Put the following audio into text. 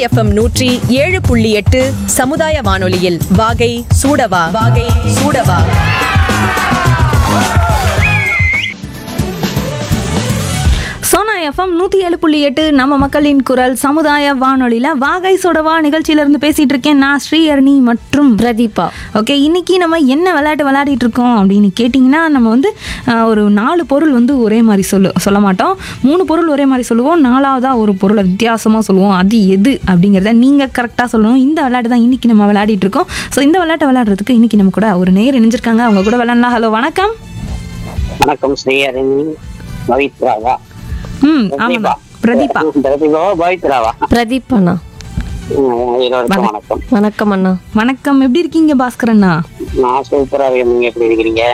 FM நூற்றி ஏழு புள்ளி எட்டு சமுதாய வானொலியில் வாகை சூடவா வாகை சூடவா சோனா எஃப்எம் நூற்றி ஏழு புள்ளி எட்டு நம்ம மக்களின் குரல் சமுதாய வானொலியில் வாகை சொடவா நிகழ்ச்சியிலேருந்து பேசிகிட்டு இருக்கேன் நான் ஸ்ரீஹரணி மற்றும் பிரதீபா ஓகே இன்னைக்கு நம்ம என்ன விளையாட்டு விளையாடிட்டு இருக்கோம் அப்படின்னு கேட்டிங்கன்னா நம்ம வந்து ஆஹ், ஒரு நாலு பொருள் வந்து ஒரே மாதிரி சொல்லு சொல்ல மாட்டோம் மூணு பொருள் ஒரே மாதிரி சொல்லுவோம் நாலாவதாக ஒரு பொருளை வித்தியாசமாக சொல்லுவோம் அது எது அப்படிங்கிறத நீங்கள் கரெக்டாக சொல்லணும் இந்த விளையாட்டு தான் இன்னைக்கு நம்ம விளையாடிட்டு இருக்கோம் ஸோ இந்த விளையாட்டை விளையாடுறதுக்கு இன்னைக்கு நம்ம கூட ஒரு நேர் இணைஞ்சிருக்காங்க அவங்க கூட விளையாடலாம் ஹலோ வணக்கம் வணக்கம் ஸ்ரீஹரணி பவித்ராவா ம் ஆமாம் பிரதீபா பிரதீபாவா பவித்ராவா பிரதீப் அண்ணா ம், இருவருக்கும் வணக்கம் வணக்கம் அண்ணா வணக்கம் எப்படி இருக்கீங்க பாஸ்கர் அண்ணா நான் சூப்பரா இருக்கேன் நீங்க எப்படி இருக்கிறீங்க